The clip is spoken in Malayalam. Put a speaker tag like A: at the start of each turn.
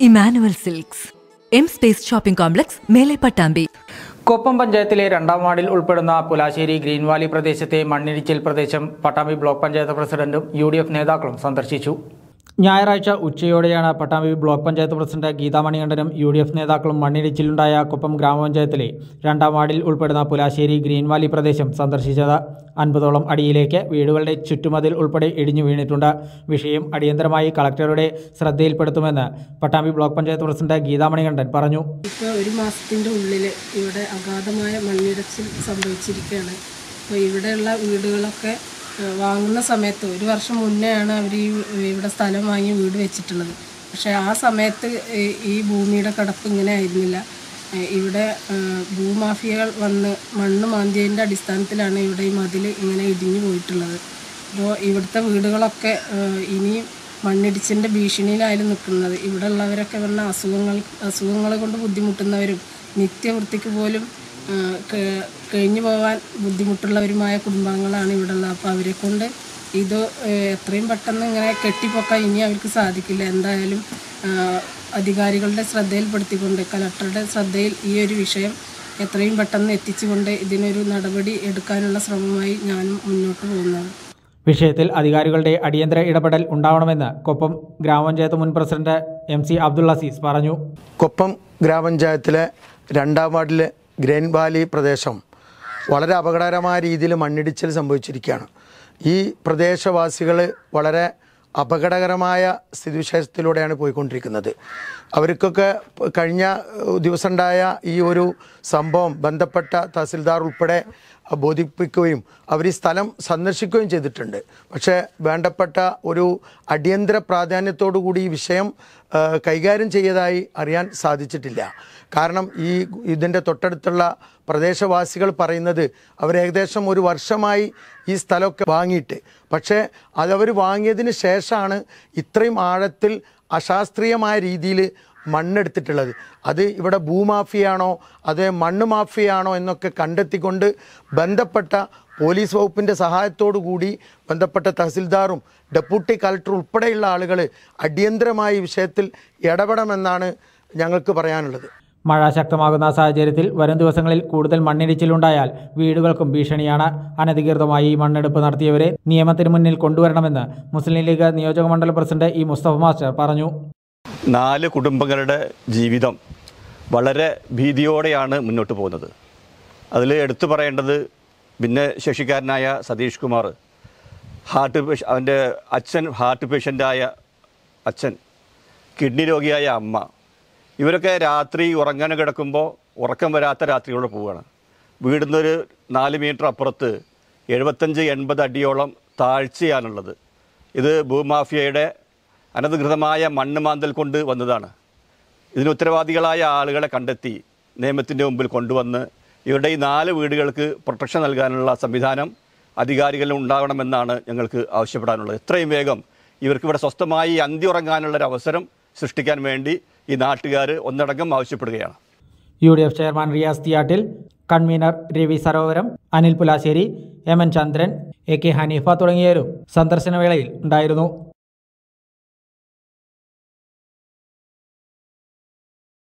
A: Emmanuel Silks M space shopping complex മേലെ പട്ടാമ്പി
B: കൊപ്പം പഞ്ചായത്തിലെ രണ്ടാം വാർഡിൽ ഉൾപ്പെടുന്ന പുലാശ്ശേരി ഗ്രീൻ വാലി പ്രദേശത്തെ മണ്ണിടിച്ചിൽ പ്രദേശം പട്ടാമ്പി ബ്ലോക്ക് പഞ്ചായത്ത് പ്രസിഡന്റും യു നേതാക്കളും സന്ദർശിച്ചു ഞായറാഴ്ച ഉച്ചയോടെയാണ് പട്ടാമ്പി ബ്ലോക്ക് പഞ്ചായത്ത് പ്രസിഡന്റ് ഗീതാ മണികണ്ഠനും യു ഡി എഫ് നേതാക്കളും മണ്ണിടിച്ചിലുണ്ടായ കൊപ്പം ഗ്രാമപഞ്ചായത്തിലെ രണ്ടാം വാർഡിൽ ഉൾപ്പെടുന്ന പുലാശ്ശേരി ഗ്രീൻ വാലി പ്രദേശം സന്ദർശിച്ചത് അൻപതോളം അടിയിലേക്ക് വീടുകളുടെ ചുറ്റുമതിൽ ഉൾപ്പെടെ ഇടിഞ്ഞു വീണിട്ടുണ്ട് വിഷയം അടിയന്തരമായി കളക്ടറുടെ ശ്രദ്ധയിൽപ്പെടുത്തുമെന്ന് പട്ടാമ്പി ബ്ലോക്ക് പഞ്ചായത്ത് പ്രസിഡന്റ് ഗീതാ മണികണ്ഠൻ പറഞ്ഞു
C: ഇപ്പോൾ ഒരു മാസത്തിൻ്റെ ഉള്ളിൽ ഇവിടെ അഗാധമായ മണ്ണിടിച്ചിൽ സംഭവിച്ചിരിക്കുകയാണ് അപ്പോൾ ഇവിടെയുള്ള വീടുകളൊക്കെ ഏഹ്, വാങ്ങുന്ന സമയത്ത് ഒരു വർഷം മുന്നെയാണ് അവർ ഈ ഇവിടെ സ്ഥലം വാങ്ങി വീട് വെച്ചിട്ടുള്ളത് പക്ഷേ ആ സമയത്ത് ഈ- ഈ ഭൂമിയുടെ കിടപ്പ് ഇങ്ങനെ ആയിരുന്നില്ല ഏഹ്, ഇവിടെ ഏഹ്, ഭൂമാഫിയകൾ വന്ന് മണ്ണ് മാന്തിയതിൻ്റെ അടിസ്ഥാനത്തിലാണ് ഇവിടെ ഈ മതിൽ ഇങ്ങനെ ഇടിഞ്ഞു പോയിട്ടുള്ളത് അപ്പോൾ ഇവിടുത്തെ വീടുകളൊക്കെ ഏഹ്, ഇനിയും മണ്ണിടിച്ചിൻ്റെ ഭീഷണിയിലായാലും നിൽക്കുന്നത് ഇവിടെ ഉള്ളവരൊക്കെ പറഞ്ഞ അസുഖങ്ങൾ അസുഖങ്ങൾ കൊണ്ട് ബുദ്ധിമുട്ടുന്നവരും നിത്യവൃത്തിക്ക് പോലും ആ, ക- കഴിഞ്ഞു പോകാൻ ബുദ്ധിമുട്ടുള്ളവരുമായ കുടുംബാംഗങ്ങളാണ് ഇവിടെ ഉള്ളത് അപ്പോൾ അവരെ കൊണ്ട് ഇത് ഏ, എത്രയും പെട്ടെന്ന് ഇങ്ങനെ കെട്ടിപ്പൊക്കാൻ ഇനി അവർക്ക് സാധിക്കില്ല എന്തായാലും ആ, അധികാരികളുടെ ശ്രദ്ധയിൽപ്പെടുത്തിക്കൊണ്ട് കലക്ടറുടെ ശ്രദ്ധയിൽ ഈ ഒരു വിഷയം എത്രയും പെട്ടെന്ന് എത്തിച്ചുകൊണ്ട് ഇതിനൊരു നടപടി എടുക്കാനുള്ള ശ്രമമായി ഞാനും മുന്നോട്ട് പോകുന്നത്
B: വിഷയത്തിൽ അധികാരികളുടെ അടിയന്തര ഇടപെടൽ ഉണ്ടാവണമെന്ന് കൊപ്പം ഗ്രാമപഞ്ചായത്ത് മുൻ president M C Abdul Aziz പറഞ്ഞു
D: കൊപ്പം ഗ്രാമപഞ്ചായത്തിലെ രണ്ടാം വാർഡിലെ ഗ്രെയിൻ വാലി പ്രദേശം വളരെ അപകടകരമായ രീതിയിൽ മണ്ണിടിച്ചിൽ സംഭവിച്ചിരിക്കുകയാണ് ഈ പ്രദേശവാസികൾ വളരെ അപകടകരമായ സ്ഥിതിവിശേഷത്തിലൂടെയാണ് പോയിക്കൊണ്ടിരിക്കുന്നത് അവർക്കൊക്കെ പ- കഴിഞ്ഞ ഏഹ്, ദിവസമുണ്ടായ ഈ ഒരു സംഭവം ബന്ധപ്പെട്ട തഹസിൽദാർ ഉൾപ്പെടെ ബോധിപ്പിക്കുകയും അവർ ഈ സ്ഥലം സന്ദർശിക്കുകയും ചെയ്തിട്ടുണ്ട് പക്ഷേ വേണ്ടപ്പെട്ട ഒരു അടിയന്തര പ്രാധാന്യത്തോടു കൂടി ഈ വിഷയം ആ, കൈകാര്യം ചെയ്തതായി അറിയാൻ സാധിച്ചിട്ടില്ല കാരണം ഈ ഇതിൻ്റെ തൊട്ടടുത്തുള്ള പ്രദേശവാസികൾ പറയുന്നത് അവർ ഏകദേശം ഒരു വർഷമായി ഈ സ്ഥലമൊക്കെ വാങ്ങിയിട്ട് പക്ഷേ അതവർ വാങ്ങിയതിന് ശേഷമാണ് ഇത്രയും ആഴത്തിൽ അശാസ്ത്രീയമായ രീതിയിൽ മണ്ണെടുത്തിട്ടുള്ളത് അത് ഇവിടെ ഭൂമാഫിയാണോ അത് മണ്ണ് മാഫിയാണോ എന്നൊക്കെ കണ്ടെത്തിക്കൊണ്ട് ബന്ധപ്പെട്ട പോലീസ് വകുപ്പിൻ്റെ സഹായത്തോടു കൂടി ബന്ധപ്പെട്ട തഹസിൽദാറും ഡെപ്യൂട്ടി കളക്ടർ ഉൾപ്പെടെയുള്ള ആളുകൾ അടിയന്തരമായി ഈ വിഷയത്തിൽ ഇടപെടണമെന്നാണ് ഞങ്ങൾക്ക് പറയാനുള്ളത്
B: മഴ ശക്തമാകുന്ന സാഹചര്യത്തിൽ വരും ദിവസങ്ങളിൽ കൂടുതൽ മണ്ണിടിച്ചിലുണ്ടായാൽ വീടുകൾക്കും ഭീഷണിയാണ് അനധികൃതമായി ഈ മണ്ണെടുപ്പ് നടത്തിയവരെ നിയമത്തിന് മുന്നിൽ കൊണ്ടുവരണമെന്ന് മുസ്ലിം ലീഗ് നിയോജക മണ്ഡലം പ്രസിഡന്റ് ഇ മുസ്തഫ മാസ്റ്റർ പറഞ്ഞു
E: നാല് കുടുംബങ്ങളുടെ ജീവിതം വളരെ ഭീതിയോടെയാണ് മുന്നോട്ട് പോകുന്നത് അതിൽ എടുത്തു പറയേണ്ടത് ഭിന്നശേഷിക്കാരനായ സതീഷ് കുമാർ ഹാർട്ട് പേഷ അവൻ്റെ അച്ഛൻ ഹാർട്ട് പേഷ്യൻ്റായ അച്ഛൻ കിഡ്നി രോഗിയായ അമ്മ ഇവരൊക്കെ രാത്രി ഉറങ്ങാൻ കിടക്കുമ്പോൾ ഉറക്കം വരാത്ത രാത്രിയോടെ പോവുകയാണ് വീടുന്നൊരു നാല് മീറ്റർ അപ്പുറത്ത് എഴുപത്തഞ്ച് എൺപത് അടിയോളം താഴ്ചയാണുള്ളത് ഇത് ഭൂമാഫിയയുടെ അനധികൃതമായ മണ്ണ് മാന്തൽ കൊണ്ട് വന്നതാണ് ഇതിന് ഉത്തരവാദികളായ ആളുകളെ കണ്ടെത്തി നിയമത്തിൻ്റെ മുമ്പിൽ കൊണ്ടുവന്ന് ഇവരുടെ ഈ നാല് വീടുകൾക്ക് പ്രൊട്ടക്ഷൻ നൽകാനുള്ള സംവിധാനം അധികാരികളിൽ ഉണ്ടാവണമെന്നാണ് ഞങ്ങൾക്ക് ആവശ്യപ്പെടാനുള്ളത് എത്രയും വേഗം ഇവർക്ക് ഇവിടെ സ്വസ്ഥമായി അന്തി ഉറങ്ങാനുള്ളൊരു അവസരം സൃഷ്ടിക്കാൻ വേണ്ടി ഈ നാട്ടുകാർ ഒന്നടങ്കം ആവശ്യപ്പെടുകയാണ്
B: U D F chairman Riyas Thiyattil convener Ravi Sarovaram Anil Pulassery M N Chandran A K Haneefa തുടങ്ങിയവരും സന്ദർശന വേളയിൽ ഉണ്ടായിരുന്നു